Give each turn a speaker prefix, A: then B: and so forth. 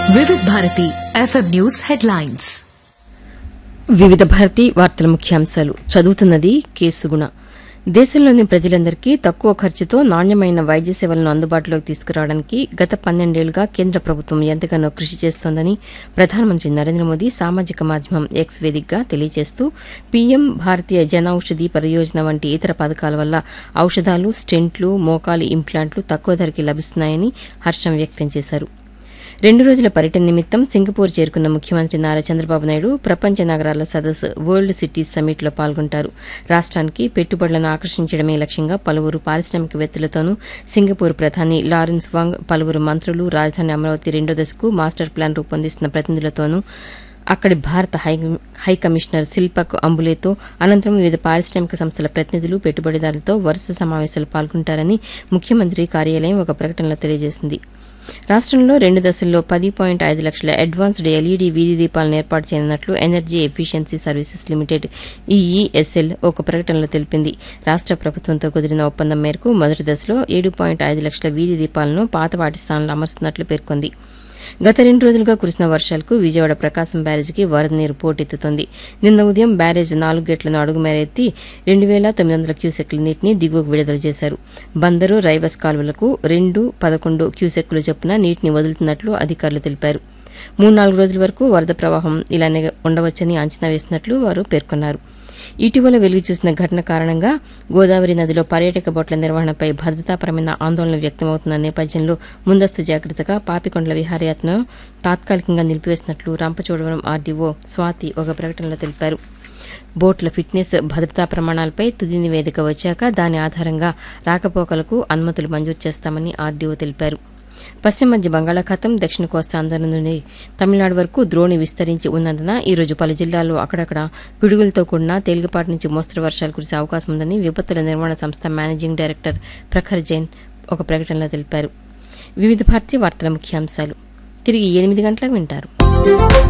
A: వివిధ Bharati FM news headlines
B: వివిధ భారతి వార్తల ముఖ్యాంశాలు చదువుతున్నది కేసుగుణ దేశంలోని ప్రజలందరికీ తక్కువ ఖర్చుతో నాణ్యమైన వైద్య సేవలను అందుబాటులోకి తీసుకురావడానికి గత పన్నెండేళ్లుగా కేంద్ర ప్రభుత్వం ఎంతగానో కృషి చేస్తోందని ప్రధానమంత్రి నరేంద్ర మోదీ సామాజిక మాధ్యమం ఎక్స్ వేదికగా తెలియజేస్తూ పీఎం భారతీయ జన ఔషధి పరియోజన వంటి ఇతర పథకాల వల్ల ఔషధాలు స్టెంట్లు మోకాలి ఇంప్లాంట్లు తక్కువ ధరకి లభిస్తున్నాయని హర్షం వ్యక్తం చేశారు రెండు రోజుల పర్యటన నిమిత్తం సింగపూర్ చేరుకున్న ముఖ్యమంత్రి నారా చంద్రబాబు నాయుడు ప్రపంచ నగరాల సదస్సు వరల్డ్ సిటీస్ సమ్మిట్లో పాల్గొంటారు రాష్ట్రానికి పెట్టుబడులను ఆకర్షించడమే లక్ష్యంగా పలువురు పారిశ్రామికవేత్తలతోనూ సింగపూర్ ప్రధాని లారెన్స్ వాంగ్ పలువురు మంత్రులు రాజధాని అమరావతి రెండో దశకు మాస్టర్ ప్లాన్ రూపొందిస్తున్న ప్రతినిధులతోనూ అక్కడి భారత హై హై కమిషనర్ శిల్పక్ అంబులేతో అనంతరం వివిధ పారిశ్రామిక సంస్థల ప్రతినిధులు పెట్టుబడిదారులతో వరుస సమావేశాలు పాల్గొంటారని ముఖ్యమంత్రి కార్యాలయం ఒక ప్రకటనలో తెలియజేసింది రాష్ట్రంలో రెండు దశల్లో పది పాయింట్ ఐదు లక్షల అడ్వాన్స్డ్ ఎల్ఈడీ వీధి దీపాలను ఏర్పాటు చేయనున్నట్లు energy efficiency services limited EESL ఒక ప్రకటనలో తెలిపింది రాష్ట్ర ప్రభుత్వంతో కుదిరిన ఒప్పందం మేరకు మొదటి దశలో ఏడు పాయింట్ ఐదు లక్షల వీధి దీపాలను పాత వాటి స్థానంలో అమరుస్తున్నట్లు పేర్కొంది గత రెండు రోజులుగా కురిసిన వర్షాలకు విజయవాడ ప్రకాశం బ్యారేజీకి వరద నీరు పోటెత్తుతోంది నిన్న ఉదయం బ్యారేజ్ నాలుగు గేట్లను అడుగు మేరెత్తి రెండు వేల తొమ్మిది వందల క్యూసెక్ల నీటిని దిగువకు విడుదల చేశారు బందరు రైవస్ కాలువలకు రెండు పదకొండు క్యూసెక్కుల చొప్పున నీటిని వదులుతున్నట్లు అధికారులు తెలిపారు మూడు నాలుగు రోజుల వరకు వరద ప్రవాహం ఇలానే ఉండవచ్చని అంచనా వేసినట్లు వారు పేర్కొన్నారు ఇటీవల వెలుగు చూసిన ఘటన కారణంగా గోదావరి నదిలో పర్యాటక బోట్ల నిర్వహణపై భద్రతాపరమైన ఆందోళన వ్యక్తమవుతున్న నేపథ్యంలో ముందస్తు జాగ్రత్తగా పాపికొండల విహారయాత్రను తాత్కాలికంగా నిలిపివేసినట్లు రంపచోడవరం ఆర్డీఓ స్వాతి ఒక ప్రకటనలో తెలిపారు బోట్ల ఫిట్నెస్ భద్రతా ప్రమాణాలపై తుది నివేదిక వచ్చాక దాని ఆధారంగా రాకపోకలకు అనుమతులు మంజూరు చేస్తామని ఆర్డీఓ తెలిపారు పశ్చిమ మధ్య బంగాళాఖాతం దక్షిణ కోస్తా ఆంధ్ర నుండి తమిళనాడు వరకు ద్రోణి విస్తరించి ఉన్నందున ఈ రోజు పలు జిల్లాల్లో అక్కడక్కడ పిడుగులతో కూడిన తేలికపాటి నుంచి మోస్తరు వర్షాలు కురిసే అవకాశం ఉందని విపత్తుల నిర్వహణ సంస్థ మేనేజింగ్ డైరెక్టర్ ప్రఖర్ జైన్ ఒక ప్రకటనలో తెలిపారు వివిధ భారతీయ వార్తల ముఖ్యాంశాలు తిరిగి ఎనిమిది గంటలకు వింటారు